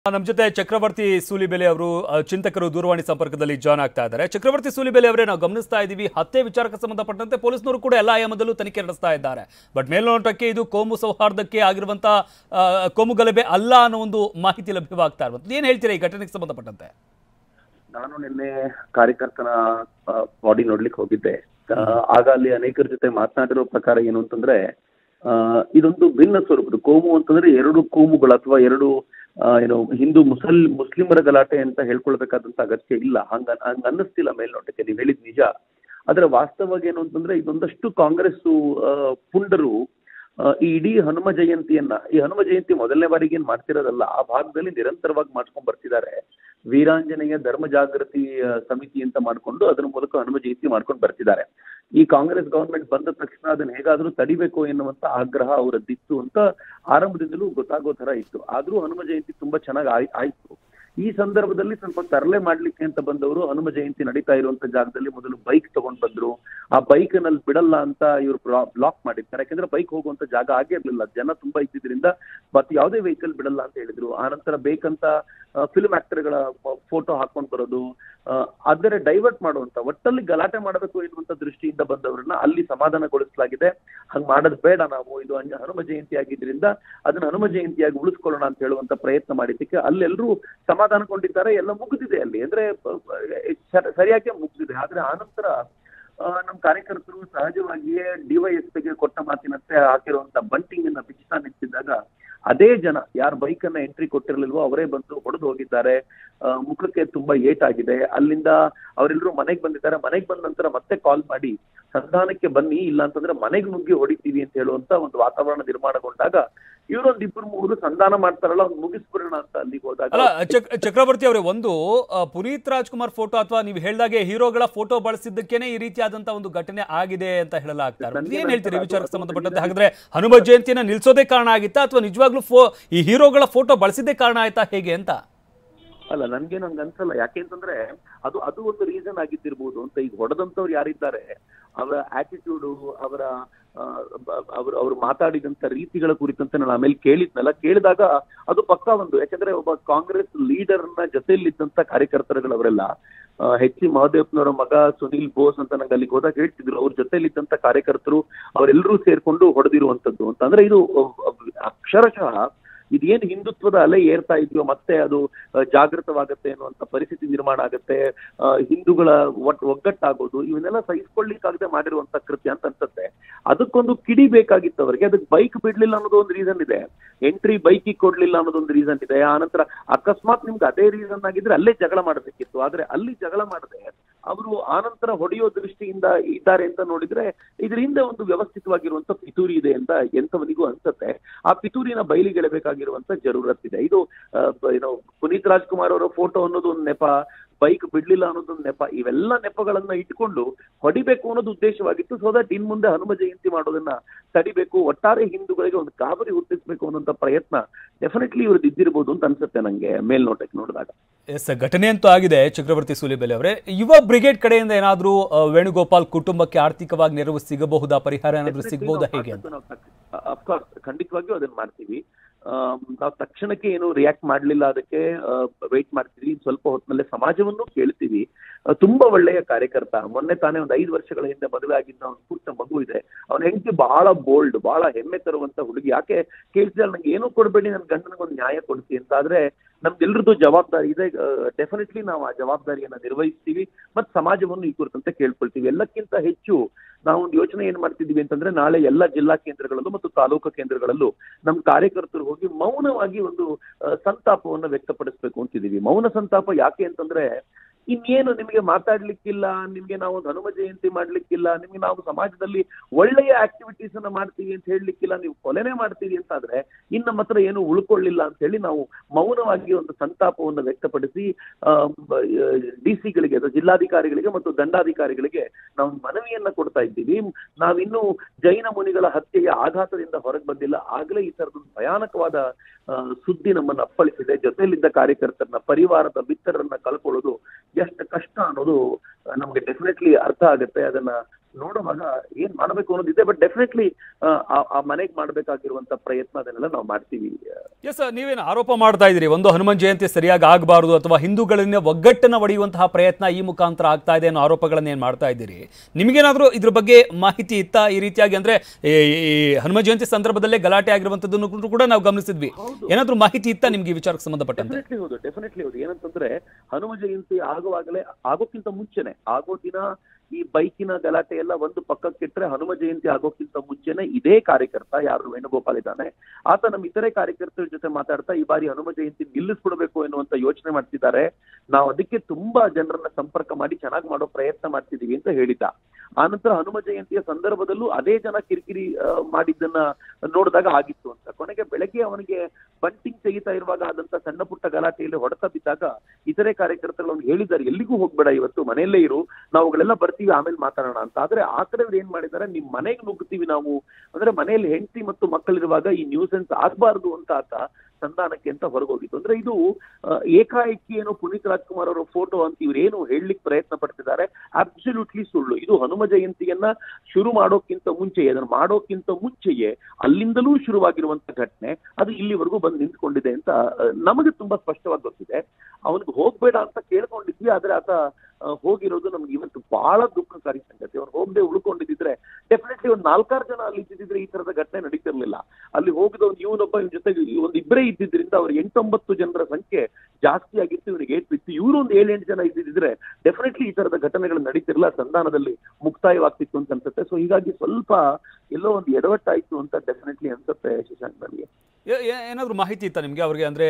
ನಮ್ಮ ಜೊತೆ ಚಕ್ರವರ್ತಿ ಸೂಲಿಬೆಲೆ ಅವರು ಅ, ಚಿಂತಕರು ದೂರವಾಣಿ ಸಂಪರ್ಕದಲ್ಲಿ ಜಾಯ್ನ್ ಆಗ್ತಾ ಇದ್ದಾರೆ ಚಕ್ರವರ್ತಿ ಸೂಲಿಬೆಲೆ ಅವರೇ ನಾವು ಗಮನಿಸ್ತಾ ಇದ್ದೀವಿ ಹತ್ಯೆ ವಿಚಾರಕ್ಕೆ ಸಂಬಂಧಪಟ್ಟಂತೆ ಪೊಲೀಸ್ನವರು ಕೂಡ ಎಲ್ಲ ಆಯಾಮದಲ್ಲೂ ತನಿಖೆ ನಡೆಸ್ತಾ ಇದ್ದಾರೆ ಬಟ್ ಮೇಲ್ನೋಟಕ್ಕೆ ಇದು ಕೋಮು ಸೌಹಾರ್ದಕ್ಕೆ ಆಗಿರುವಂತ ಆ, ಕೋಮು ಗಲಭೆ ಅಲ್ಲ ಅನ್ನೋ ಒಂದು ಮಾಹಿತಿ ಲಭ್ಯವಾಗ್ತಾ ಇರುವಂಥದ್ದು ಏನು ಹೇಳ್ತೀರಾ ಈ ಘಟನೆಗೆ ಸಂಬಂಧಪಟ್ಟಂತೆ ನಾನು ನಿನ್ನೆ ಕಾರ್ಯಕರ್ತನ ಬಾಡಿ ನೋಡ್ಲಿಕ್ಕೆ ಹೋಗಿದ್ದೆ ಆ, ಆಗ ಅಲ್ಲಿ ಅನೇಕರ ಜೊತೆ ಮಾತನಾಡಿರೋ ಪ್ರಕಾರ ಏನು ಅಂತಂದ್ರೆ ಆ, ಇದೊಂದು ಭಿನ್ನ ಸ್ವರೂಪದ ಕೋಮು ಅಂತಂದ್ರೆ ಎರಡು ಕೋಮುಗಳು ಅಥವಾ ಎರಡು ಆ, ಏನು ಹಿಂದೂ ಮುಸಲ್ ಮುಸ್ಲಿಮರ ಗಲಾಟೆ ಅಂತ ಹೇಳ್ಕೊಳ್ಬೇಕಾದಂತ ಅಗತ್ಯ ಇಲ್ಲ ಹಂಗ ಹಂಗ ಅನ್ನಿಸ್ತಿಲ್ಲ ಮೇಲ್ನೋಟಕ್ಕೆ ನೀವು ಹೇಳಿದ್ ನಿಜ ಆದ್ರೆ ವಾಸ್ತವವಾಗಿ ಏನು ಅಂತಂದ್ರೆ ಇದೊಂದಷ್ಟು ಕಾಂಗ್ರೆಸ್ ಪುಂಡರು ಆ, ಈ ಇಡೀ ಹನುಮ ಜಯಂತಿಯನ್ನ ಈ ಹನುಮ ಜಯಂತಿ ಮೊದಲನೇ ಬಾರಿಗೆ ಏನ್ ಮಾಡ್ತಿರೋದಲ್ಲ ಆ ಭಾಗದಲ್ಲಿ ನಿರಂತರವಾಗಿ ಮಾಡ್ಕೊಂಡ್ ಬರ್ತಿದ್ದಾರೆ ವೀರಾಂಜನೇಯ ಧರ್ಮ ಜಾಗೃತಿ ಆ, ಸಮಿತಿ ಅಂತ ಮಾಡ್ಕೊಂಡು ಅದರ ಮೂಲಕ ಹನುಮ ಜಯಂತಿ ಮಾಡ್ಕೊಂಡು ಬರ್ತಿದ್ದಾರೆ ಈ ಕಾಂಗ್ರೆಸ್ ಗವರ್ಮೆಂಟ್ ಬಂದ ತಕ್ಷಣ ಅದನ್ನ ಹೇಗಾದ್ರೂ ತಡಿಬೇಕು ಎನ್ನುವಂತ ಆಗ್ರಹ ಅವರದ್ದಿತ್ತು ಅಂತ ಆರಂಭದಿಂದಲೂ ಗೊತ್ತಾಗೋ ತರ ಇತ್ತು ಆದ್ರೂ ಹನುಮ ಜಯಂತಿ ತುಂಬಾ ಚೆನ್ನಾಗಿ ಆಯ್- ಆಯ್ತು ಈ ಸಂದರ್ಭದಲ್ಲಿ ಸ್ವಲ್ಪ ತರಲೆ ಮಾಡ್ಲಿಕ್ಕೆ ಅಂತ ಬಂದವರು ಹನುಮ ಜಯಂತಿ ನಡೀತಾ ಇರುವಂತ ಜಾಗದಲ್ಲಿ ಮೊದಲು ಬೈಕ್ ತಗೊಂಡ್ ಬಂದ್ರು ಆ ಬೈಕ್ ನಲ್ಲಿ ಬಿಡಲ್ಲ ಅಂತ ಇವರು ಬ್ಲಾಕ್ ಮಾಡಿರ್ತಾರೆ ಯಾಕಂದ್ರೆ ಬೈಕ್ ಹೋಗುವಂತ ಜಾಗ ಆಗೇ ಇರ್ಲಿಲ್ಲ ಜನ ತುಂಬಾ ಇದ್ದಿದ್ರಿಂದ ಮತ್ತೆ ಯಾವುದೇ ವೆಹಿಕಲ್ ಬಿಡಲ್ಲ ಅಂತ ಹೇಳಿದ್ರು ಆ ನಂತರ ಬೇಕಂತ ಫಿಲ್ಮ್ ಆಕ್ಟರ್ಗಳ ಫೋಟೋ ಹಾಕೊಂಡ್ ಬರೋದು ಆ, ಅದರ ಡೈವರ್ಟ್ ಮಾಡುವಂತ ಒಟ್ಟಲ್ಲಿ ಗಲಾಟೆ ಮಾಡಬೇಕು ಎನ್ನುವಂತ ದೃಷ್ಟಿಯಿಂದ ಬಂದವರನ್ನ ಅಲ್ಲಿ ಸಮಾಧಾನಗೊಳಿಸಲಾಗಿದೆ ಹಂಗ್ ಮಾಡೋದ್ ಬೇಡ ನಾವು ಇದು ಹನ್- ಹನುಮ ಜಯಂತಿ ಆಗಿದ್ರಿಂದ ಅದನ್ನ ಹನುಮ ಜಯಂತಿಯಾಗಿ ಉಳಿಸ್ಕೊಳ್ಳೋಣ ಅಂತ ಹೇಳುವಂತ ಪ್ರಯತ್ನ ಮಾಡಿದ್ದಕ್ಕೆ ಅಲ್ಲೆಲ್ಲರೂ ಸಮಾಧಾನಗೊಂಡಿದ್ದಾರೆ ಎಲ್ಲ ಮುಗಿದಿದೆ ಅಲ್ಲಿ ಅಂದ್ರೆ ಆ, ಸರಿ- ಸರಿಯಾಗಿ ಮುಗಿದಿದೆ ಆದ್ರೆ ಆನಂತರ ಆ, ನಮ್ಮ ಕಾರ್ಯಕರ್ತರು ಸಹಜವಾಗಿಯೇ ಡಿವೈಎಸ್ಪಿಗೆ ಕೊಟ್ಟ ಮಾತಿನಂತೆ ಹಾಕಿರುವಂತ ಬಂಟಿಂಗ್ ಅನ್ನ ಬಿಚ್ತಾ ನಿಂತಿದ್ದಾಗ ಅದೇ ಜನ ಯಾರ ಬೈಕ್ ಅನ್ನ ಎಂಟ್ರಿ ಕೊಟ್ಟಿರ್ಲಿಲ್ವೋ ಅವರೇ ಬಂದು ಹೊಡೆದು ಹೋಗಿದ್ದಾರೆ ಆ, ಮುಖಕ್ಕೆ ತುಂಬಾ ಏಟಾಗಿದೆ ಅಲ್ಲಿಂದ ಅವರೆಲ್ಲರೂ ಮನೆಗೆ ಬಂದಿದ್ದಾರೆ ಮನೆಗೆ ಬಂದ ನಂತರ ಮತ್ತೆ ಕಾಲ್ ಮಾಡಿ ಸಂಧಾನಕ್ಕೆ ಬನ್ನಿ ಇಲ್ಲ ಅಂತಂದ್ರೆ ಮನೆಗೆ ನುಗ್ಗಿ ಹೊಡಿತೀವಿ ಅಂತ ಹೇಳುವಂತ ಒಂದು ವಾತಾವರಣ ನಿರ್ಮಾಣಗೊಂಡಾಗ ಇವರೊಂದ್ ಇಬ್ಬರು ಮೂರು ಸಂಧಾನ ಮಾಡ್ತಾರಲ್ಲ ಅವ್ನು ಮುಗಿಸ್ಬಿಡೋಣ ಅಂತ ಅಲ್ಲಿಗೆ ಅಲ್ಲ ಹೋದಾಗ ಚಕ್ ಚಕ್ರವರ್ತಿ ಅವರೇ ಒಂದು ಆ, ಪುನೀತ್ ರಾಜ್ಕುಮಾರ್ ಫೋಟೋ ಅಥವಾ ನೀವು ಹೇಳ್ದಾಗೆ ಹೀರೋಗಳ ಫೋಟೋ ಬಳಸಿದ್ದಕ್ಕೇನೆ ಈ ರೀತಿಯಾದಂತ ಒಂದು ಘಟನೆ ಆಗಿದೆ ಅಂತ ಹೇಳಲಾಗ್ತಾ ಇರೋದು ನನ್ಗೆ ಏನ್ ಹೇಳ್ತೀರಿ ಈ ಅದು- ವಿಚಾರಕ್ಕೆ ಅದು ಸಂಬಂಧಪಟ್ಟಂತೆ ಹಾಗಾದ್ರೆ ಹನುಮ ಜಯಂತಿನ ನಿಲ್ಸೋದೇ ಕಾರಣ ಆಗಿತ್ತಾ ಅಥವಾ ನಿಜವಾಗ್ಲೂ ಫೋ ಈ ಹೀರೋಗಳ ಫೋಟೋ ಬಳಸಿದ್ದೇ ಕಾರಣ ಆಯ್ತಾ ಹೇಗೆ ಅಂತ ಅಲ್ಲ ನನ್ಗೆ ನಂಗೆ ಅನ್ಸಲ್ಲ ಯಾಕೆ ಅಂತಂದ್ರೆ ಅದು ಅದು ಒಂದು ರೀಸನ್ ಆಗಿದ್ದಿರ್ಬೋದು ಅಂತ ಈಗ ಹೊಡೆದಂತವ್ರು ಯಾರಿದ್ದಾರೆ ಅವರ ಆಟಿಟ್ಯೂಡು ಅವರ ಆ, ಬ- ಅವರು ಅವರು ಮಾತಾಡಿದಂತ ರೀತಿಗಳ ಕುರಿತಂತೆ ನಾನು ಆಮೇಲೆ ಕೇಳಿದ್ನಲ್ಲ ಕೇಳಿದಾಗ ಅದು ಪಕ್ಕಾ ಒಂದು ಯಾಕಂದ್ರೆ ಒಬ್ಬ ಕಾಂಗ್ರೆಸ್ ಲೀಡರ್ನ ಜೊತೆಯಲ್ಲಿದ್ದಂತ ಕಾರ್ಯಕರ್ತರುಗಳವರೆಲ್ಲ ಎಚ್ ಸಿ ಮಹದೇವಪ್ಪನವರ ಮಗ ಸುನಿಲ್ ಬೋಸ್ ಅಂತ ನಂಗೆ ಅಲ್ಲಿಗೆ ಹೋದಾಗ ಹೇಳ್ತಿದ್ರು ಅವ್ರ ಜೊತೆಯಲ್ಲಿದ್ದಂತ ಕಾರ್ಯಕರ್ತರು ಅವರೆಲ್ಲರೂ ಸೇರ್ಕೊಂಡು ಹೊಡೆದಿರುವಂತದ್ದು ಅಂತ ಅಂದ್ರೆ ಇದು ಅಹ್, ಅಹ್, ಅಕ್ಷರಶಃ ಇದೇನು ಹಿಂದುತ್ವದ ಅಲೆ ಏರ್ತಾ ಇದೆಯೋ ಮತ್ತೆ ಅದು ಆ, ಜಾಗೃತವಾಗತ್ತೆ ಅನ್ನುವಂತ ಪರಿಸ್ಥಿತಿ ನಿರ್ಮಾಣ ಆಗುತ್ತೆ ಆ, ಹಿಂದೂಗಳ ಒಟ್ ಒಗ್ಗಟ್ಟಾಗೋದು ಇವನ್ನೆಲ್ಲ ಸಹಿಸ್ಕೊಳ್ಳಿಕ್ಕಾಗದೆ ಮಾಡಿರುವಂತ ಕೃತ್ಯ ಅಂತ ಅನ್ಸುತ್ತೆ ಅದಕ್ಕೊಂದು ಕಿಡಿ ಬೇಕಾಗಿತ್ತು ಅವರಿಗೆ ಅದಕ್ಕೆ ಬೈಕ್ ಬಿಡ್ಲಿಲ್ಲ ಅನ್ನೋದು ಒಂದು ರೀಸನ್ ಇದೆ ಎಂಟ್ರಿ ಬೈಕಿಗೆ ಕೊಡ್ಲಿಲ್ಲ ಅನ್ನೋದೊಂದು ರೀಸನ್ ಇದೆ ಆನಂತರ ಅಕಸ್ಮಾತ್ ನಿಮ್ಗೆ ಅದೇ ರೀಸನ್ ಆಗಿದ್ರೆ ಅಲ್ಲೇ ಜಗಳ ಮಾಡಬೇಕಿತ್ತು ಆದ್ರೆ ಅಲ್ಲಿ ಜಗಳ ಮಾಡದೆ ಅವರು ಆನಂತರ ಹೊಡೆಯೋ ದೃಷ್ಟಿಯಿಂದ ಇದ್ದಾರೆ ಅಂತ ನೋಡಿದ್ರೆ ಇದ್ರ ಹಿಂದೆ ಒಂದು ವ್ಯವಸ್ಥಿತವಾಗಿರುವಂತ ಪಿತೂರಿ ಇದೆ ಅಂತ ಎಂತವನಿಗೂ ಅನ್ಸುತ್ತೆ ಆ ಪಿತೂರಿನ ಬಯಲಿಗೆಳಬೇಕಾಗಿರುವಂತ ಜರೂರತ್ ಇದೆ ಇದು ಆ, ಬ- ಏನೋ ಪುನೀತ್ ರಾಜ್ಕುಮಾರ್ ಅವರ ಫೋಟೋ ಅನ್ನೋದು ಒಂದು ನೆಪ ಬೈಕ್ ಬಿಡ್ಲಿಲ್ಲ ಅನ್ನೋದೊಂದು ನೆಪ ಇವೆಲ್ಲ ನೆಪಗಳನ್ನ ಇಟ್ಕೊಂಡು ಹೊಡಿಬೇಕು ಅನ್ನೋದು ಉದ್ದೇಶವಾಗಿತ್ತು ಸೊ ದಟ್ ಇನ್ ಮುಂದೆ ಹನುಮ ಜಯಂತಿ ಮಾಡೋದನ್ನ ತಡಿಬೇಕು ಒಟ್ಟಾರೆ ಹಿಂದೂಗಳಿಗೆ ಒಂದು ಗಾಬರಿ ಹುಟ್ಟಿಸ್ಬೇಕು ಅನ್ನೋಂತ ಪ್ರಯತ್ನ ಡೆಫಿನೆಟ್ಲಿ ಇವ್ರದ್ದು ಇದ್ದಿರ್ಬೋದು ಅಂತ ಅನ್ಸುತ್ತೆ ನಂಗೆ ಮೇಲ್ನೋಟಕ್ಕೆ ನೋಡಿದಾಗ ಎಸ್ ಘಟನೆ ಅಂತೂ ಆಗಿದೆ ಚಕ್ರವರ್ತಿ ಸೂಲಿಬೆಲೆ ಅವರೇ ಯುವ ಬ್ರಿಗೇಡ್ ಕಡೆಯಿಂದ ಏನಾದರೂ ವೇಣುಗೋಪಾಲ್ ಕುಟುಂಬಕ್ಕೆ ಆರ್ಥಿಕವಾಗಿ ನೆರವು ಸಿಗಬಹುದಾ ಪರಿಹಾರ ಏನಾದರೂ ಸಿಗಬಹುದಾ ಹೇಗೆ ಅಂತ ಅಫ್ಕೋರ್ಸ್ ಖಂಡಿತವಾಗಿಯೂ ಅದನ್ನ ಮಾಡ್ತೀವಿ ನಾವು ತಕ್ಷಣಕ್ಕೆ ಏನು ರಿಯಾಕ್ಟ್ ಮಾಡ್ಲಿಲ್ಲ ಅದಕ್ಕೆ ವೆಯ್ಟ್ ಮಾಡ್ತೀವಿ ಇನ್ ಸ್ವಲ್ಪ ಹೊತ್ತಿನಲ್ಲೇ ಸಮಾಜವನ್ನು ಕೇಳ್ತೀವಿ ಆ, ತುಂಬಾ ಒಳ್ಳೆಯ ಕಾರ್ಯಕರ್ತ ಮೊನ್ನೆ ತಾನೇ ಒಂದು ಐದು ವರ್ಷಗಳ ಹಿಂದೆ ಮದುವೆ ಆಗಿದ್ದ ಒಂದು ಪುಟ್ಟ ಮಗು ಇದೆ ಅವನ ಹೆಂಡತಿ ಬಹಳ ಬೋಲ್ಡ್ ಬಹಳ ಹೆಮ್ಮೆ ತರುವಂತ ಹುಡುಗಿ ಯಾಕೆ ಕೇಳಿಸಿದ್ರೆ ನಂಗೆ ಏನೂ ಕೊಡಬೇಡಿ ನನ್ನ ಗಂಡನಿಗೆ ಒಂದು ನ್ಯಾಯ ಕೊಡಿಸಿ ಅಂತ ಆದ್ರೆ ನಮ್ದೆಲ್ಲರದ್ದು ಜವಾಬ್ದಾರಿ ಇದೆ ಡೆಫಿನೆಟ್ಲಿ ನಾವು ಆ ಜವಾಬ್ದಾರಿಯನ್ನ ನಿರ್ವಹಿಸ್ತೀವಿ ಮತ್ತು ಸಮಾಜವನ್ನು ಈ ಕುರಿತಂತೆ ಕೇಳ್ಕೊಳ್ತೀವಿ ಎಲ್ಲಕ್ಕಿಂತ ಹೆಚ್ಚು ನಾವು ಒಂದು ಯೋಚನೆ ಏನ್ ಮಾಡ್ತಿದೀವಿ ಅಂತಂದ್ರೆ ನಾಳೆ ಎಲ್ಲ ಜಿಲ್ಲಾ ಕೇಂದ್ರಗಳಲ್ಲೂ ಮತ್ತು ತಾಲೂಕು ಕೇಂದ್ರಗಳಲ್ಲೂ ನಮ್ಮ ಕಾರ್ಯಕರ್ತರು ಹೋಗಿ ಮೌನವಾಗಿ ಒಂದು ಆ, ಸಂತಾಪವನ್ನು ವ್ಯಕ್ತಪಡಿಸ್ಬೇಕು ಅಂತಿದೀವಿ ಮೌನ ಸಂತಾಪ ಯಾಕೆ ಅಂತಂದ್ರೆ ಇನ್ನೇನು ನಿಮಗೆ ಮಾತಾಡ್ಲಿಕ್ಕಿಲ್ಲ ನಿಮ್ಗೆ ನಾವು ಒಂದು ಹನುಮ ಜಯಂತಿ ಮಾಡ್ಲಿಕ್ಕಿಲ್ಲ ನಿಮ್ಗೆ ನಾವು ಸಮಾಜದಲ್ಲಿ ಒಳ್ಳೆಯ ಆಕ್ಟಿವಿಟೀಸ್ ಅನ್ನ ಮಾಡ್ತೀವಿ ಅಂತ ಹೇಳಲಿಕ್ಕಿಲ್ಲ ನೀವು ಕೊಲೆನೇ ಮಾಡ್ತೀವಿ ಅಂತಾದ್ರೆ ಇನ್ನು ನಮ್ಮ ಹತ್ರ ಏನು ಉಳ್ಕೊಳ್ಳಿಲ್ಲ ಅಂತ ಹೇಳಿ ನಾವು ಮೌನವಾಗಿ ಒಂದು ಸಂತಾಪವನ್ನು ವ್ಯಕ್ತಪಡಿಸಿ ಡಿ ಸಿಗಳಿಗೆ ಅಥವಾ ಜಿಲ್ಲಾಧಿಕಾರಿಗಳಿಗೆ ಮತ್ತು ದಂಡಾಧಿಕಾರಿಗಳಿಗೆ ನಾವು ಮನವಿಯನ್ನ ಕೊಡ್ತಾ ಇದ್ದೀವಿ ನಾವಿನ್ನೂ ಜೈನ ಮುನಿಗಳ ಹತ್ಯೆಯ ಆಘಾತದಿಂದ ಹೊರಗೆ ಬಂದಿಲ್ಲ ಆಗಲೇ ಈ ತರದೊಂದು ಭಯಾನಕವಾದ ಆ, ಸುದ್ದಿ ನಮ್ಮನ್ನ ಅಪ್ಪಳಿಸಿದೆ ಜೊತೆಯಲ್ಲಿದ್ದ ಕಾರ್ಯಕರ್ತರನ್ನ ಪರಿವಾರದ ಮಿತ್ರರನ್ನ ಕಳ್ಕೊಳ್ಳೋದು ಎಷ್ಟು ಕಷ್ಟ ಅನ್ನೋದು ಆ, ನಮ್ಗೆ ಡೆಫಿನೆಟ್ಲಿ ಅರ್ಥ ಆಗುತ್ತೆ ಅದನ್ನ ನೋಡುವಾಗ ಏನ್ ಮಾಡ್ಬೇಕು ಅನ್ನೋದಿದೆ ಬಟ್ ಡೆಫಿನೆಟ್ಲಿ ಆ ಮನೆಗೆ ಮಾಡ್ಬೇಕಾಗಿರುವಂತ ಪ್ರಯತ್ನ ಅದನ್ನೆಲ್ಲ ನಾವು ಮಾಡ್ತೀವಿ ಎಸ್ ನೀವೇನು ಆರೋಪ ಮಾಡ್ತಾ ಇದ್ದೀರಿ ಒಂದು ಹನುಮಾನ್ ಜಯಂತಿ ಸರಿಯಾಗಿ ಆಗಬಾರ್ದು ಅಥವಾ ಹಿಂದೂಗಳನ್ನ ಒಗ್ಗಟ್ಟನ್ನು ಒಡೆಯುವಂತಹ ಪ್ರಯತ್ನ ಈ ಮುಖಾಂತರ ಆಗ್ತಾ ಇದೆ ಅನ್ನೋ ಆರೋಪಗಳನ್ನ ಏನು ಮಾಡ್ತಾ ಇದ್ದೀರಿ ನಿಮಗೇನಾದರೂ ಇದ್ರ ಬಗ್ಗೆ ಮಾಹಿತಿ ಇತ್ತಾ ಈ ರೀತಿಯಾಗಿ ಅಂದ್ರೆ ಈ ಈ ಹನುಮಾನ್ ಜಯಂತಿ ಸಂದರ್ಭದಲ್ಲೇ ಗಲಾಟೆ ಆಗಿರುವಂಥದ್ದನ್ನು ಕೂಡ ನಾವು ಗಮನಿಸಿದ್ವಿ ಏನಾದರೂ ಮಾಹಿತಿ ಇತ್ತಾ ನಿಮ್ಗೆ ಈ ವಿಚಾರಕ್ಕೆ ಸಂಬಂಧಪಟ್ಟಂತೆ ಡೆಫಿನೆಟ್ಲಿ ಹೌದು ಡೆಫಿನೆಟ್ಲಿ ಹೌದು ಏನಂತಂದ್ರೆ ಹನುಮ ಜಯಂತಿ ಆಗುವಾಗಲೇ ಆಗೋಕ್ಕಿಂತ ಮುಂಚೆನೆ ಆಗೋ ದಿನ ಈ ಬೈಕಿನ ಗಲಾಟೆ ಎಲ್ಲ ಒಂದು ಪಕ್ಕಕ್ಕಿಟ್ರೆ ಹನುಮ ಜಯಂತಿ ಆಗೋಕ್ಕಿಂತ ಮುಂಚೆನೆ ಇದೇ ಕಾರ್ಯಕರ್ತ ಯಾರು ವೇಣುಗೋಪಾಲ್ ಇದ್ದಾನೆ ಆತ ನಮ್ಮ ಇತರೆ ಕಾರ್ಯಕರ್ತರ ಜೊತೆ ಮಾತಾಡ್ತಾ ಈ ಬಾರಿ ಹನುಮ ಜಯಂತಿ ನಿಲ್ಲಿಸ್ಬಿಡ್ಬೇಕು ಎನ್ನುವಂತ ಯೋಚನೆ ಮಾಡ್ತಿದ್ದಾರೆ ನಾವು ಅದಕ್ಕೆ ತುಂಬಾ ಜನರನ್ನ ಸಂಪರ್ಕ ಮಾಡಿ ಚೆನ್ನಾಗಿ ಮಾಡೋ ಪ್ರಯತ್ನ ಮಾಡ್ತಿದೀವಿ ಅಂತ ಹೇಳಿದ್ದ ಆನಂತರ ಹನುಮ ಜಯಂತಿಯ ಸಂದರ್ಭದಲ್ಲೂ ಅದೇ ಜನ ಕಿರಿಕಿರಿ ಆ, ಮಾಡಿದ್ದನ್ನ ನೋಡಿದಾಗ ಆಗಿತ್ತು ಅಂತ ಕೊನೆಗೆ ಬೆಳಗ್ಗೆ ಅವನಿಗೆ ಬಂಟಿಂಗ್ ತೆಗಿತಾ ಇರುವಾಗ ಆದಂತ ಸಣ್ಣ ಪುಟ್ಟ ಗಲಾಟೆಯಲ್ಲಿ ಹೊಡೆತ ಬಿದ್ದಾಗ ಇತರೆ ಕಾರ್ಯಕರ್ತರು ಅವ್ನಿಗೆ ಹೇಳಿದ್ದಾರೆ ಎಲ್ಲಿಗೂ ಹೋಗ್ಬೇಡ ಇವತ್ತು ಮನೆಯಲ್ಲೇ ಇರು ನಾವುಗಳೆಲ್ಲ ಬರ್ತೀವಿ ಆಮೇಲೆ ಮಾತಾಡೋಣ ಅಂತ ಆದ್ರೆ ಆ ಕಡೆ ಏನ್ ಮಾಡಿದ್ದಾರೆ ನಿಮ್ ಮನೆಗೆ ನುಗ್ಗುತ್ತೀವಿ ನಾವು ಅಂದ್ರೆ ಮನೆಯಲ್ಲಿ ಹೆಂಡತಿ ಮತ್ತು ಮಕ್ಕಳಿರುವಾಗ ಈ ನ್ಯೂಸೆನ್ಸ್ ಆಗ್ಬಾರ್ದು ಅಂತ ಆತ ಸಂಧಾನಕ್ಕೆ ಅಂತ ಹೊರಗೋಗಿತ್ತು ಅಂದ್ರೆ ಇದು ಆ, ಏಕಾಏಕಿ ಏನೋ ಪುನೀತ್ ರಾಜ್ಕುಮಾರ್ ಅವರ ಫೋಟೋ ಅಂತ ಇವ್ರೇನು ಹೇಳಲಿಕ್ಕೆ ಪ್ರಯತ್ನ ಪಡ್ತಿದ್ದಾರೆ ಅಬ್ಸಲ್ಯೂಟ್ಲಿ ಸುಳ್ಳು ಇದು ಹನುಮ ಜಯಂತಿಯನ್ನ ಶುರು ಮಾಡೋಕ್ಕಿಂತ ಮುಂಚೆಯೇ ಅದನ್ನ ಮಾಡೋಕ್ಕಿಂತ ಮುಂಚೆಯೇ ಅಲ್ಲಿಂದಲೂ ಶುರುವಾಗಿರುವಂತ ಘಟನೆ ಅದು ಇಲ್ಲಿವರೆಗೂ ಬಂದು ನಿಂತ್ಕೊಂಡಿದೆ ಅಂತ ಆ, ನಮಗೆ ತುಂಬಾ ಸ್ಪಷ್ಟವಾಗಿ ಗೊತ್ತಿದೆ ಅವನಿಗೆ ಹೋಗ್ಬೇಡ ಅಂತ ಕೇಳ್ಕೊಂಡಿದ್ವಿ ಆದ್ರೆ ಆತ ಆ, ಹೋಗಿರೋದು ನಮ್ಗೆ ಇವತ್ತು ಬಹಳ ದುಃಖಕಾರಿ ಸಂಗತಿ ಅವ್ರು ಹೋಗದೆ ಉಳ್ಕೊಂಡಿದ್ರೆ ಡೆಫಿನೆಟ್ಲಿ ಒಂದ್ ನಾಲ್ಕಾರು ಜನ ಅಲ್ಲಿ ಇದ್ದಿದ್ರೆ ಈ ತರದ ಘಟನೆ ನಡೀತಿರ್ಲಿಲ್ಲ ಅಲ್ಲಿ ಹೋಗಿದವ್ ಇವನೊಬ್ಬ ಇವ್ನ ಜೊತೆಗೆ ಒಂದ್ ಇಬ್ಬರೇ ಇದ್ದಿದ್ರಿಂದ ಅವ್ರ ಎಂಟೊಂಬತ್ತು ಜನರ ಸಂಖ್ಯೆ ಜಾಸ್ತಿ ಆಗಿತ್ತು ಇವನಿಗೆ ಏಟ್ ಬಿತ್ತು ಇವರು ಒಂದು ಏಳೆಂಟು ಜನ ಇದ್ದಿದ್ರೆ ಡೆಫಿನೆಟ್ಲಿ ಈ ತರದ ಘಟನೆಗಳು ನಡೀತಿರಲ್ಲ ಸಂಧಾನದಲ್ಲಿ ಮುಕ್ತಾಯವಾಗ್ತಿತ್ತು ಅಂತ ಅನ್ಸುತ್ತೆ ಸೊ ಹೀಗಾಗಿ ಸ್ವಲ್ಪ ಎಲ್ಲೋ ಒಂದು ಎಡವಟ್ಟಾಯ್ತು ಅಂತ ಡೆಫಿನೆಟ್ಲಿ ಅನ್ಸುತ್ತೆ ಶಶಾಂಕ್ ನನಗೆ ಏ- ಏ- ಏನಾದ್ರೂ ಮಾಹಿತಿ ಇತ್ತಾ ನಿಮಗೆ ಅವ್ರಿಗೆ ಅಂದ್ರೆ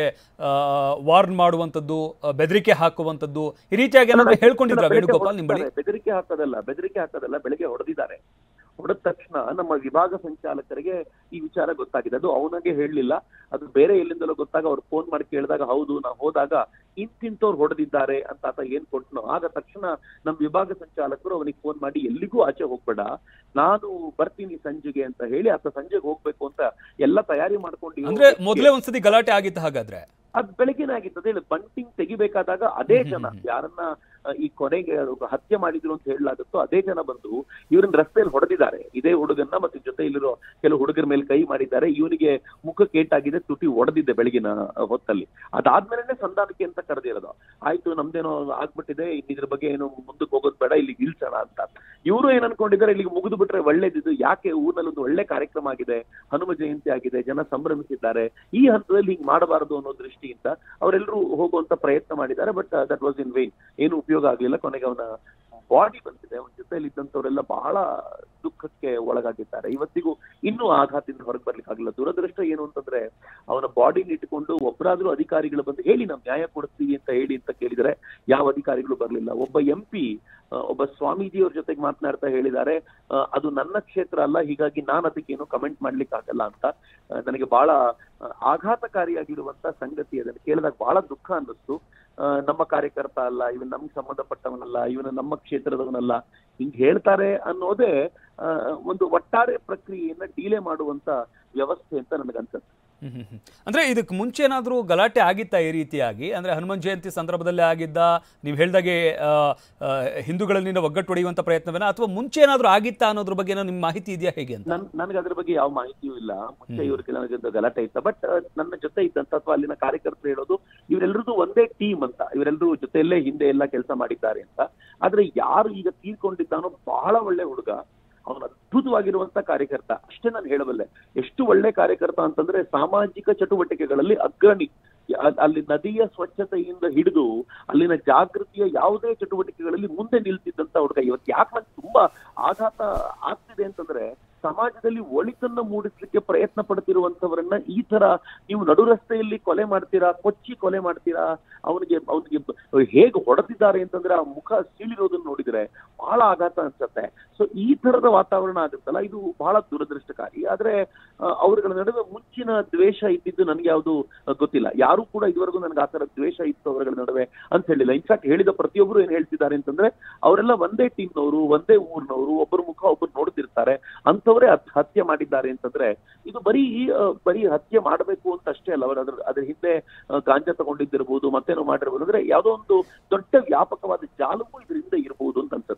ವಾರ್ನ್ ಮಾಡುವಂಥದ್ದು ಆ, ಬೆದರಿಕೆ ಹಾಕುವಂಥದ್ದು ಈ ರೀತಿಯಾಗಿ ಏನಾದ್ರು ಹೇಳ್ಕೊಂಡಿದ್ರ ಬೆಳಗ್ಗೆ ವೇಣುಗೋಪಾಲ್ ನಿಮ್ಮ ಬಳಿ ಹೊಡೆದಿದ್ದಾರೆ. ಬೆದರಿಕೆ ಹಾಕೋದಲ್ಲ ಬೆದರಿಕೆ ಹಾಕೋದಲ್ಲ ಬೆಳಗ್ಗೆ ಹೊಡೆದಿದ್ದಾರೆ ಹೊಡೆದ ತಕ್ಷಣ ನಮ್ಮ ವಿಭಾಗ ಸಂಚಾಲಕರಿಗೆ ಈ ವಿಚಾರ ಗೊತ್ತಾಗಿದೆ ಅದು ಅವನಿಗೆ ಹೇಳಲಿಲ್ಲ ಅದು ಬೇರೆ ಎಲ್ಲಿಂದಲೋ ಗೊತ್ತಾಗ ಅವ್ರು ಫೋನ್ ಮಾಡಿ ಕೇಳಿದಾಗ ಹೌದು ನಾವು ಹೋದಾಗ ಇಂತಿಂತವ್ರು ಹೊಡೆದಿದ್ದಾರೆ ಅಂತ ಆತ ಏನ್ ಕೊಟ್ನೋ ಆಗ ತಕ್ಷಣ ನಮ್ಮ ವಿಭಾಗ ಸಂಚಾಲಕರು ಅವನಿಗೆ ಫೋನ್ ಮಾಡಿ ಎಲ್ಲಿಗೂ ಆಚೆ ಹೋಗ್ಬೇಡ ನಾನು ಬರ್ತೀನಿ ಸಂಜೆಗೆ ಅಂತ ಹೇಳಿ ಆತ ಸಂಜೆಗೆ ಹೋಗ್ಬೇಕು ಅಂತ ಎಲ್ಲ ತಯಾರಿ ಮಾಡ್ಕೊಂಡು ಅಂದ್ರೆ ಮೊದಲೇ ಒಂದ್ಸತಿ ಗಲಾಟೆ ಆಗಿತ್ತು ಹಾಗಾದ್ರೆ ಅದ್ ಬೆಳಗ್ಗೆನೇ ಆಗಿತ್ತು ಅದೇ ಹೇಳಿ ಬಂಟಿಂಗ್ ತೆಗಿಬೇಕಾದಾಗ ಅದೇ ಜನ ಯಾರನ್ನ ಆ, ಈ ಕೊನೆಗೆ ಹತ್ಯೆ ಮಾಡಿದ್ರು ಅಂತ ಹೇಳಲಾಗುತ್ತೋ ಅದೇ ಜನ ಬಂದು ಇವ್ರನ್ನ ರಸ್ತೆಯಲ್ಲಿ ಹೊಡೆದಿದ್ದಾರೆ ಇದೇ ಹುಡುಗನ್ನ ಮತ್ತೆ ಜೊತೆ ಇಲ್ಲಿರೋ ಕೆಲವು ಹುಡುಗರ ಮೇಲೆ ಕೈ ಮಾಡಿದ್ದಾರೆ ಇವನಿಗೆ ಮುಖಕ್ಕೆ ಏಟಾಗಿದೆ ತುಟಿ ಒಡೆದಿದ್ದೆ ಬೆಳಗಿನ ಹೊತ್ತಲ್ಲಿ ಅದಾದ್ಮೇಲೆ ಸಂಧಾನಕ್ಕೆ ಅಂತ ಕರೆದಿರೋದು ಆಯ್ತು ನಮ್ದೇನೋ ಆಗ್ಬಿಟ್ಟಿದೆ ಇನ್ ಇದ್ರ ಬಗ್ಗೆ ಏನು ಮುಂದಕ್ಕೆ ಹೋಗೋದ್ ಬೇಡ ಇಲ್ಲಿಗೆ ನಿಲ್ಸೋಣ ಅಂತ ಇವರು ಏನ್ ಅನ್ಕೊಂಡಿದ್ದಾರೆ ಇಲ್ಲಿಗೆ ಮುಗಿದು ಬಿಟ್ರೆ ಒಳ್ಳೇದಿದ್ದು ಯಾಕೆ ಊರಿನಲ್ಲಿ ಒಂದು ಒಳ್ಳೆ ಕಾರ್ಯಕ್ರಮ ಆಗಿದೆ ಹನುಮ ಜಯಂತಿ ಆಗಿದೆ ಜನ ಸಂಭ್ರಮಿಸಿದ್ದಾರೆ ಈ ಹಂತದಲ್ಲಿ ಹಿಂಗ್ ಮಾಡಬಾರದು ಅನ್ನೋ ದೃಷ್ಟಿಯಿಂದ ಅವರೆಲ್ಲರೂ ಹೋಗುವಂತ ಪ್ರಯತ್ನ ಮಾಡಿದ್ದಾರೆ but that was in vain ಏನು ಉಪಯೋಗ ಆಗ್ಲಿಲ್ಲ ಕೊನೆಗೆ ಅವನ ಬಾಡಿ ಬಂದಿದೆ ಅವನ ಜೊತೆಯಲ್ಲಿ ಇದ್ದಂಥವರೆಲ್ಲ ಬಹಳ ದುಃಖಕ್ಕೆ ಒಳಗಾಗಿದ್ದಾರೆ ಇವತ್ತಿಗೂ ಇನ್ನೂ ಆಘಾತದಿಂದ ಹೊರಗೆ ಬರ್ಲಿಕ್ಕೆ ಆಗಿಲ್ಲ ದುರದೃಷ್ಟ ಏನು ಅಂತಂದ್ರೆ ಅವನ ಬಾಡಿನ ಇಟ್ಟುಕೊಂಡು ಒಬ್ಬರಾದ್ರೂ ಅಧಿಕಾರಿಗಳು ಬಂದು ಹೇಳಿ ನಾವು ನ್ಯಾಯ ಕೊಡ್ತೀವಿ ಅಂತ ಹೇಳಿ ಅಂತ ಕೇಳಿದರೆ ಯಾವ ಅಧಿಕಾರಿಗಳು ಬರಲಿಲ್ಲ ಒಬ್ಬ ಎಂ ಪಿ ಒಬ್ಬ ಸ್ವಾಮೀಜಿಯವ್ರ ಜೊತೆಗೆ ಮಾತನಾಡ್ತಾ ಹೇಳಿದ್ದಾರೆ ಆ, ಅದು ನನ್ನ ಕ್ಷೇತ್ರ ಅಲ್ಲ ಹೀಗಾಗಿ ನಾನು ಅದಕ್ಕೇನು ಕಮೆಂಟ್ ಮಾಡ್ಲಿಕ್ಕೆ ಆಗಲ್ಲ ಅಂತ ಆ, ನನಗೆ ಬಹಳ ಆ, ಆಘಾತಕಾರಿಯಾಗಿರುವಂತ ಸಂಗತಿ ಅದನ್ನು ಕೇಳಿದಾಗ ಬಹಳ ದುಃಖ ಅನ್ನಿಸ್ತು ಆ, ನಮ್ಮ ಕಾರ್ಯಕರ್ತ ಅಲ್ಲ ಇವನ್ ನಮ್ಗೆ ಸಂಬಂಧಪಟ್ಟವನಲ್ಲ ಇವನು ನಮ್ಮ ಕ್ಷೇತ್ರದವನಲ್ಲ ಹಿಂಗ್ ಹೇಳ್ತಾರೆ ಅನ್ನೋದೇ ಆ, ಒಂದು ಒಟ್ಟಾರೆ ಪ್ರಕ್ರಿಯೆಯನ್ನ ಡೀಲೆ ಮಾಡುವಂತ ವ್ಯವಸ್ಥೆ ಅಂತ ನನಗನ್ಸುತ್ತೆ ಹ್ಮ್ ಹ್ಮ್ ಹ್ಮ್. ಅಂದ್ರೆ ಇದಕ್ಕೆ ಮುಂಚೆ ಏನಾದರೂ ಗಲಾಟೆ ಆಗಿತ್ತಾ ಈ ರೀತಿಯಾಗಿ ಅಂದ್ರೆ ಹನುಮಾನ್ ಜಯಂತಿ ಸಂದರ್ಭದಲ್ಲೇ ಆಗಿದ್ದ ನೀವು ಹೇಳ್ದಾಗೆ ಆ, ಆ, ಹಿಂದೂಗಳಲ್ಲಿನ ಒಗ್ಗಟ್ಟು ಹೊಡೆಯುವಂತ ಪ್ರಯತ್ನವೇನ ಅಥವಾ ಮುಂಚೆ ಏನಾದರೂ ಆಗಿತ್ತಾ ಅನ್ನೋದ್ರ ಬಗ್ಗೆ ನಿಮ್ಮ ಮಾಹಿತಿ ಇದೆಯಾ ಹೇಗೆ ಅಂತ ನನ್ ನನಗೆ ಅದ್ರ ಬಗ್ಗೆ ಯಾವ ಮಾಹಿತಿಯೂ ಇಲ್ಲ ಮುಂಚೆ ಇವ್ರಿಗೆ ನನಗೆ ಒಂದು ಗಲಾಟೆ ಇತ್ತ ಬಟ್ ನನ್ನ ಜೊತೆ ಇದ್ದಂತ ಅಥವಾ ಅಲ್ಲಿನ ಕಾರ್ಯಕರ್ತರು ಹೇಳೋದು ಇವರೆಲ್ಲರದು ಒಂದೇ ಟೀಮ್ ಅಂತ ಇವರೆಲ್ಲರೂ ಜೊತೆಯಲ್ಲೇ ಹಿಂದೆ ಎಲ್ಲ ಕೆಲಸ ಮಾಡಿದ್ದಾರೆ ಅಂತ ಆದ್ರೆ ಯಾರು ಈಗ ತೀರ್ಕೊಂಡಿದ್ದಾನೋ ಬಹಳ ಒಳ್ಳೆ ಹುಡುಗ ಅವನು ಅದ್ಭುತವಾಗಿರುವಂತ ಕಾರ್ಯಕರ್ತ ಅಷ್ಟೇ ನಾನು ಹೇಳಬಲ್ಲೆ ಎಷ್ಟು ಒಳ್ಳೆ ಕಾರ್ಯಕರ್ತ ಅಂತಂದ್ರೆ ಸಾಮಾಜಿಕ ಚಟುವಟಿಕೆಗಳಲ್ಲಿ ಅಗ್ರಣಿ ಅ- ಅಲ್ಲಿ ನದಿಯ ಸ್ವಚ್ಛತೆಯಿಂದ ಹಿಡಿದು ಅಲ್ಲಿನ ಜಾಗೃತಿಯ ಯಾವುದೇ ಚಟುವಟಿಕೆಗಳಲ್ಲಿ ಮುಂದೆ ನಿಲ್ತಿದ್ದಂತ ಹುಡುಗ ಇವತ್ತು ಯಾಕೆ ನಂಗೆ ತುಂಬಾ ಆಘಾತ ಆಗ್ತಿದೆ ಅಂತಂದ್ರೆ ಸಮಾಜದಲ್ಲಿ ಒಳಿತನ್ನ ಮೂಡಿಸ್ಲಿಕ್ಕೆ ಪ್ರಯತ್ನ ಪಡ್ತಿರುವಂತವರನ್ನ ಈ ತರ ನೀವು ನಡು ರಸ್ತೆಯಲ್ಲಿ ಕೊಲೆ ಮಾಡ್ತೀರಾ ಕೊಚ್ಚಿ ಕೊಲೆ ಮಾಡ್ತೀರಾ ಅವನಿಗೆ ಅವನಿಗೆ ಹೇಗೆ ಹೊಡೆದಿದ್ದಾರೆ ಅಂತಂದ್ರೆ ಆ ಮುಖ ಸೀಳಿರೋದನ್ನ ನೋಡಿದ್ರೆ ಬಹಳ ಆಘಾತ ಅನ್ಸುತ್ತೆ ಸೊ ಈ ತರದ ವಾತಾವರಣ ಆಗುತ್ತಲ್ಲ ಇದು ಬಹಳ ದುರದೃಷ್ಟಕಾರಿ ಆದ್ರೆ ಆ, ಅವರುಗಳ ನಡುವೆ ಮುಂಚಿನ ದ್ವೇಷ ಇದ್ದಿದ್ದು ನನಗೆ ಯಾವುದು ಗೊತ್ತಿಲ್ಲ ಯಾರು ಕೂಡ ಇದುವರೆಗೂ ನನಗೆ ಆ ತರ ದ್ವೇಷ ಇತ್ತು ಅವರುಗಳ ನಡುವೆ ಅಂತ ಹೇಳಿಲ್ಲ ಇನ್ಫ್ಯಾಕ್ಟ್ ಹೇಳಿದ ಪ್ರತಿಯೊಬ್ಬರು ಏನ್ ಹೇಳ್ತಿದ್ದಾರೆ ಅಂತಂದ್ರೆ ಅವರೆಲ್ಲ ಒಂದೇ ಟೀಮ್ನವರು ಒಂದೇ ಊರ್ನವರು ಒಬ್ಬರ ಮುಖ ಒಬ್ಬರು ನೋಡ್ತಿರ್ತಾರೆ ಅಂತವರೇ ಹತ್- ಹತ್ಯೆ ಮಾಡಿದ್ದಾರೆ ಅಂತಂದ್ರೆ ಇದು ಬರೀ ಆ, ಬರೀ ಹತ್ಯೆ ಮಾಡಬೇಕು ಅಂತ ಅಷ್ಟೇ ಅಲ್ಲ ಅವರು ಅದ್ರ ಅದ್ರ ಹಿಂದೆ ಆ, ಗಾಂಜಾ ತಗೊಂಡಿದ್ದಿರ್ಬೋದು ಮತ್ತೇನೋ ಮಾಡಿರ್ಬೋದು ಅಂದ್ರೆ ಯಾವುದೋ ಒಂದು ದೊಡ್ಡ ವ್ಯಾಪಕವಾದ ಜಾಲವೂ ಇದರಿಂದ ಇರಬಹುದು ಅಂತ ಅನ್ಸುತ್ತೆ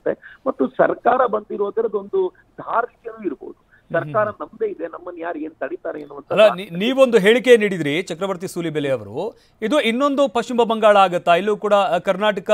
ಅನ್ಸುತ್ತೆ ಮತ್ತು ಸರ್ಕಾರ ಬಂದಿರೋದರದೊಂದು ಧಾರ್ಷ್ಟ್ಯವೂ ಇರ್ಬೋದು ಸರ್ಕಾರ ನಮ್ದೇ ಇದೆ ನಮ್ಮನ್ನ ಯಾರು ಏನ್ ತಡಿತಾರೆ ಎನ್ನುವಂತ ಅಲ್ಲ ನೀ- ನೀವೊಂದು ಹೇಳಿಕೆ ನೀಡಿದ್ರಿ ಚಕ್ರವರ್ತಿ ಸೂಲಿಬೆಲೆ ಅವರು ಇದು ಇನ್ನೊಂದು ಪಶ್ಚಿಮ ಬಂಗಾಳ ಆಗತ್ತಾ ಇಲ್ಲೂ ಕೂಡ ಆ, ಕರ್ನಾಟಕ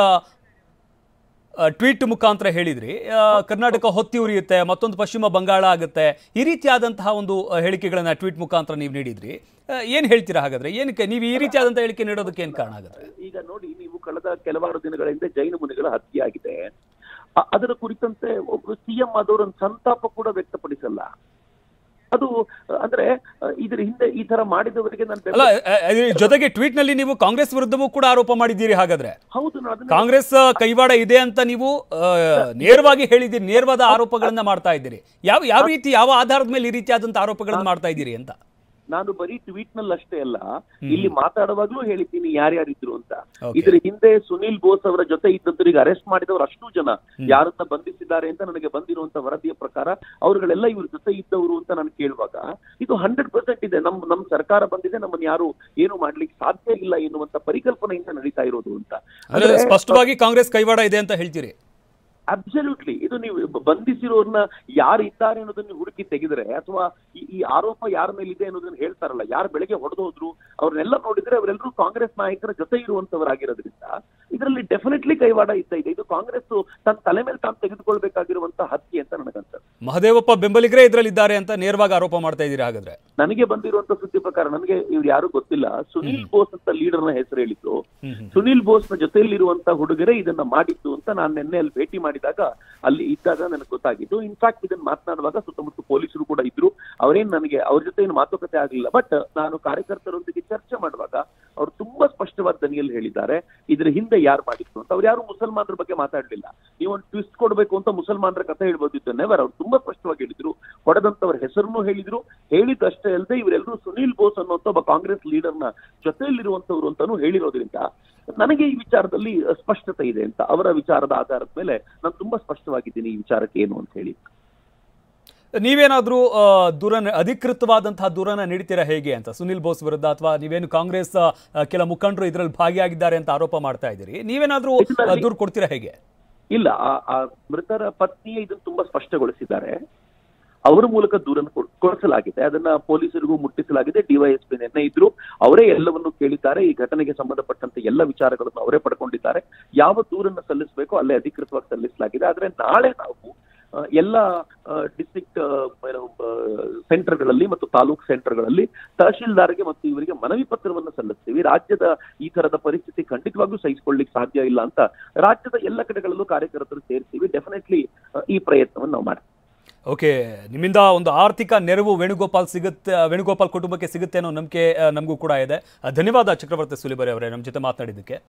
ಆ, ಟ್ವೀಟ್ ಮುಖಾಂತರ ಹೇಳಿದ್ರಿ ಆ, ಕರ್ನಾಟಕ ಹೊತ್ತಿ ಉರಿಯುತ್ತೆ ಮತ್ತೊಂದು ಪಶ್ಚಿಮ ಬಂಗಾಳ ಆಗುತ್ತೆ ಈ ರೀತಿಯಾದಂತಹ ಒಂದು ಆ, ಹೇಳಿಕೆಗಳನ್ನ ಟ್ವೀಟ್ ಮುಖಾಂತರ ನೀವು ನೀಡಿದ್ರಿ ಆ, ಏನ್ ಹೇಳ್ತೀರಾ ಹಾಗಾದ್ರೆ ಏನಕ್ಕೆ ನೀವು ಈ ರೀತಿಯಾದಂತಹ ಹೇಳಿಕೆ ನೀಡೋದಕ್ಕೆ ಏನ್ ಕಾರಣ ಆಗುತ್ತೆ ಈಗ ನೋಡಿ ನೀವು ಕಳೆದ ಕೆಲವಾರು ದಿನಗಳ ಹಿಂದೆ ಜೈನ ಮುನಿಗಳ ಹತ್ಯೆ ಆಗಿದೆ ಅ- ಅದರ ಕುರಿತಂತೆ ಒಬ್ಬರು ಸಿಎಂ ಆದವರು ಒಂದು ಸಂತಾಪ ಕೂಡ ವ್ಯಕ್ತಪಡಿಸಲ್ಲ ಅದು ಅ, ಅಂದ್ರೆ ಅ, ಇದ್ರ ಹಿಂದೆ ಈ ತರ ಮಾಡಿದವರಿಗೆ ನಾನು ಅಲ್ಲ ಬೆಂಬಲ- ಆ, ಆ, ಜೊತೆಗೆ ಟ್ವೀಟ್ ನಲ್ಲಿ ನೀವು ಕಾಂಗ್ರೆಸ್ ವಿರುದ್ಧವೂ ಕೂಡ ಆರೋಪ ಮಾಡಿದ್ದೀರಿ ಹಾಗಾದ್ರೆ ಹೌದು ನಾನು ಅದನ್ನ ಕಾಂಗ್ರೆಸ್ ಕೈವಾಡ ಇದೆ ಅಂತ ನೀವು ಆ, ನೇರವಾಗಿ ಹೇಳಿದ್ದೀರಿ ನೇರವಾದ ಆರೋಪಗಳನ್ನ ಮಾಡ್ತಾ ಇದ್ದೀರಿ ಯಾವ ಯಾವ ರೀತಿ ಯಾವ ಆಧಾರದ ಮೇಲೆ ಈ ರೀತಿಯಾದಂತ ಆರೋಪಗಳನ್ನ ಮಾಡ್ತಾ ಇದ್ದೀರಿ ಅಂತ ನಾನು ಬರೀ ಟ್ವೀಟ್ ನಲ್ಲಿ ಅಷ್ಟೇ ಅಲ್ಲ ಇಲ್ಲಿ ಮಾತಾಡುವಾಗ್ಲೂ ಹೇಳಿದ್ದೀನಿ ಯಾರ್ಯಾರಿದ್ರು ಅಂತ Okay. ಇದ್ರ ಹಿಂದೆ ಸುನಿಲ್ ಬೋಸ್ ಅವರ ಜೊತೆ ಇದ್ದವರಿಗೆ ಅರೆಸ್ಟ್ ಮಾಡಿದವರು ಅಷ್ಟು ಜನ ಯಾರನ್ನ ಬಂಧಿಸಿದ್ದಾರೆ ಅಂತ ನನಗೆ ಬಂದಿರುವಂತ ವರದಿಯ ಪ್ರಕಾರ ಅವರುಗಳೆಲ್ಲ ಇವ್ರ ಜೊತೆ ಇದ್ದವರು ಅಂತ ನಾನು ಕೇಳುವಾಗ ಇದು ಹಂಡ್ರೆಡ್ ಪರ್ಸೆಂಟ್ ಇದೆ ನಮ್ ನಮ್ ಸರ್ಕಾರ ಬಂದಿದೆ ನಮ್ಮನ್ನ ಯಾರು ಏನು ಮಾಡ್ಲಿಕ್ಕೆ ಸಾಧ್ಯ ಇಲ್ಲ ಎನ್ನುವಂತ ಪರಿಕಲ್ಪನೆಯಿಂದ ನಡೀತಾ ಇರೋದು ಅಂತ ಅಂದ್ರೆ ಸ್ಪಷ್ಟವಾಗಿ ಕಾಂಗ್ರೆಸ್ ಕೈವಾಡ ಇದೆ ಅಂತ ಹೇಳ್ತೀರಿ ಅಬ್ಸಲ್ಯೂಟ್ಲಿ ಇದು ನೀವು ಬ- ಬಂಧಿಸಿರೋರ್ನ ಯಾರು ಇದ್ದಾರೆ ಅನ್ನೋದನ್ನ ಹುಡುಕಿ ತೆಗೆದ್ರೆ ಅಥವಾ ಈ ಈ ಆರೋಪ ಯಾರ ಮೇಲೆ ಇದೆ ಅನ್ನೋದನ್ನ ಹೇಳ್ತಾರಲ್ಲ ಯಾರು ಬೆಳಗ್ಗೆ ಹೊಡೆದು ಹೋದ್ರು ಅವ್ರನ್ನೆಲ್ಲ ನೋಡಿದ್ರೆ ಅವರೆಲ್ಲರೂ ಕಾಂಗ್ರೆಸ್ ನಾಯಕರ ಜೊತೆ ಇರುವಂತವರಾಗಿರೋದ್ರಿಂದ ಇದರಲ್ಲಿ ಡೆಫಿನೆಟ್ಲಿ ಕೈವಾಡ ಇದ್ದ ಇದೆ ಇದು ಕಾಂಗ್ರೆಸ್ ತನ್ನ ತಲೆ ಮೇಲೆ ತಾನು ತೆಗೆದುಕೊಳ್ಬೇಕಾಗಿರುವಂತ ಹತ್ಯೆ ಅಂತ ನನಗನ್ಸುತ್ತೆ ಮಹದೇವಪ್ಪ ಬೆಂಬಲಿಗರೇ ಇದರಲ್ಲಿ ಇದ್ದಾರೆ ಅಂತ ನೇರವಾಗಿ ಆರೋಪ ಮಾಡ್ತಾ ಇದ್ದೀರಿ ಹಾಗಾದ್ರೆ ನನಗೆ ಬಂದಿರುವಂತ ಸುದ್ದಿ ಪ್ರಕಾರ ನನಗೆ ಇವ್ರು ಯಾರು ಗೊತ್ತಿಲ್ಲ ಸುನೀಲ್ ಬೋಸ್ ಅಂತ ಲೀಡರ್ನ ಹೆಸರು ಹೇಳಿದ್ರು ಹ್ಮ್ ಹ್ಮ್. ಸುನೀಲ್ ಬೋಸ್ನ ಜೊತೆಯಲ್ಲಿರುವಂತ ಹುಡುಗರೇ ಇದನ್ನ ಮಾಡಿದ್ದು ಅಂತ ನಾನು ನಿನ್ನೆ ಅಲ್ಲಿ ಭೇಟಿ ಮಾಡಿದಾಗ ಅಲ್ಲಿ ಇದ್ದಾಗ ನನಗೆ ಗೊತ್ತಾಗಿದ್ದು ಇನ್ಫ್ಯಾಕ್ಟ್ ಇದನ್ನ ಮಾತನಾಡುವಾಗ ಸುತ್ತಮುತ್ತ ಪೊಲೀಸರು ಕೂಡ ಇದ್ರು ಅವರೇನ್ ನನಗೆ ಅವ್ರ ಜೊತೆ ಏನು ಮಾತುಕತೆ ಆಗಲಿಲ್ಲ ಬಟ್ ನಾನು ಕಾರ್ಯಕರ್ತರೊಂದಿಗೆ ಚರ್ಚೆ ಮಾಡುವಾಗ ಅವ್ರು ತುಂಬಾ ಸ್ಪಷ್ಟವಾದ ದನಿಯಲ್ಲಿ ಹೇಳಿದ್ದಾರೆ ಇದ್ರ ಹಿಂದೆ ಯಾರು ಮಾಡಿತ್ತು ಅಂತ ಅವ್ರು ಯಾರು ಮುಸಲ್ಮಾನರ ಬಗ್ಗೆ ಮಾತಾಡ್ಲಿಲ್ಲ ನೀವು ಒಂದು ಟ್ವಿಸ್ಟ್ ಕೊಡ್ಬೇಕು ಅಂತ ಮುಸಲ್ಮಾನರ ಕಥೆ ಹೇಳ್ಬೋದಿತ್ತು ನೆವರ್ ಅವ್ರು ತುಂಬಾ ಸ್ಪಷ್ಟವಾಗಿ ಹೇಳಿದ್ರು ಹೊಡೆದಂತವ್ರ ಹೆಸರನ್ನು ಹೇಳಿದ್ರು ಹೇಳಿದ್ದಷ್ಟೇ ಅಲ್ಲದೆ ಇವರೆಲ್ಲರೂ ಸುನೀಲ್ ಬೋಸ್ ಅನ್ನುವಂತ ಒಬ್ಬ ಕಾಂಗ್ರೆಸ್ ಲೀಡರ್ನ ಜೊತೆಯಲ್ಲಿರುವಂತವ್ರು ಅಂತಾನು ಹೇಳಿರೋದ್ರಿಂದ ನನಗೆ ಈ ವಿಚಾರದಲ್ಲಿ ಸ್ಪಷ್ಟತೆ ಇದೆ ಅಂತ ಅವರ ವಿಚಾರದ ಆಧಾರದ ಮೇಲೆ ನಾನು ತುಂಬಾ ಸ್ಪಷ್ಟವಾಗಿದ್ದೀನಿ ಈ ವಿಚಾರಕ್ಕೆ ಏನು ಅಂತ ಹೇಳಿ ನೀವೇನಾದ್ರೂ ಆ, ದೂರ ಅಧಿಕೃತವಾದಂತಹ ದೂರನ ನೀಡ್ತೀರಾ ಹೇಗೆ ಅಂತ ಸುನಿಲ್ ಬೋಸ್ ವಿರುದ್ಧ ಅಥವಾ ನೀವೇನು ಕಾಂಗ್ರೆಸ್ ಆ, ಕೆಲ ಮುಖಂಡರು ಇದರಲ್ಲಿ ಭಾಗಿಯಾಗಿದ್ದಾರೆ ಅಂತ ಆರೋಪ ಮಾಡ್ತಾ ಇದ್ದೀರಿ ನೀವೇನಾದ್ರೂ ಆ, ದೂರು ಕೊಡ್ತೀರಾ ಹೇಗೆ ಇಲ್ಲ ಆ- ಆ ಮೃತರ ಪತ್ನಿಯೇ ಇದನ್ನು ತುಂಬಾ ಸ್ಪಷ್ಟಗೊಳಿಸಿದ್ದಾರೆ ಅವರ ಮೂಲಕ ದೂರನ್ನು ಕೊಡ್- ಕೊಡಿಸಲಾಗಿದೆ ಅದನ್ನ ಪೊಲೀಸರಿಗೂ ಮುಟ್ಟಿಸಲಾಗಿದೆ ಡಿವೈಎಸ್ಪಿ ನಿನ್ನೆ ಇದ್ರು ಅವರೇ ಎಲ್ಲವನ್ನು ಕೇಳಿದ್ದಾರೆ ಈ ಘಟನೆಗೆ ಸಂಬಂಧಪಟ್ಟಂತೆ ಎಲ್ಲ ವಿಚಾರಗಳನ್ನು ಅವರೇ ಪಡ್ಕೊಂಡಿದ್ದಾರೆ ಯಾವ ದೂರನ್ನು ಸಲ್ಲಿಸಬೇಕೋ ಅಲ್ಲೇ ಅಧಿಕೃತವಾಗಿ ಸಲ್ಲಿಸಲಾಗಿದೆ ಆದ್ರೆ ನಾಳೆ ನಾವು ಆ, ಎಲ್ಲ ಡಿಸ್ಟ್ರಿಕ್ಟ್ ಸೆಂಟರ್ಗಳಲ್ಲಿ ಮತ್ತು ತಾಲೂಕ್ ಸೆಂಟರ್ಗಳಲ್ಲಿ ತಹಶೀಲ್ದಾರ್ಗೆ ಮತ್ತು ಇವರಿಗೆ ಮನವಿ ಪತ್ರವನ್ನು ಸಲ್ಲಿಸ್ತೀವಿ ರಾಜ್ಯದ ಈ ತರದ ಪರಿಸ್ಥಿತಿ ಖಂಡಿತವಾಗ್ಲೂ ಸಹಿಸಿಕೊಳ್ಳಿಕ್ಕೆ ಸಾಧ್ಯ ಇಲ್ಲ ಅಂತ ರಾಜ್ಯದ ಎಲ್ಲ ಕಡೆಗಳಲ್ಲೂ ಕಾರ್ಯಕರ್ತರು ಸೇರಿಸ್ತೀವಿ ಡೆಫಿನೆಟ್ಲಿ ಈ ಪ್ರಯತ್ನವನ್ನು ನಾವು ಮಾಡ್ತೀವಿ ಓಕೆ ನಿಮ್ಮಿಂದ ಒಂದು ಆರ್ಥಿಕ ನೆರವು ವೇಣುಗೋಪಾಲ್ ಸಿಗುತ್ತೆ ವೇಣುಗೋಪಾಲ್ ಕುಟುಂಬಕ್ಕೆ ಸಿಗುತ್ತೆ ಅನ್ನೋ ನಂಬಿಕೆ ಆ, ನಮಗೂ ಕೂಡ ಇದೆ ಆ, ಧನ್ಯವಾದ ಚಕ್ರವರ್ತಿ ಸುಲಿಬರಿ ಅವರೇ ನಮ್ಮ ಜೊತೆ ಮಾತನಾಡಿದ್ದಕ್ಕೆ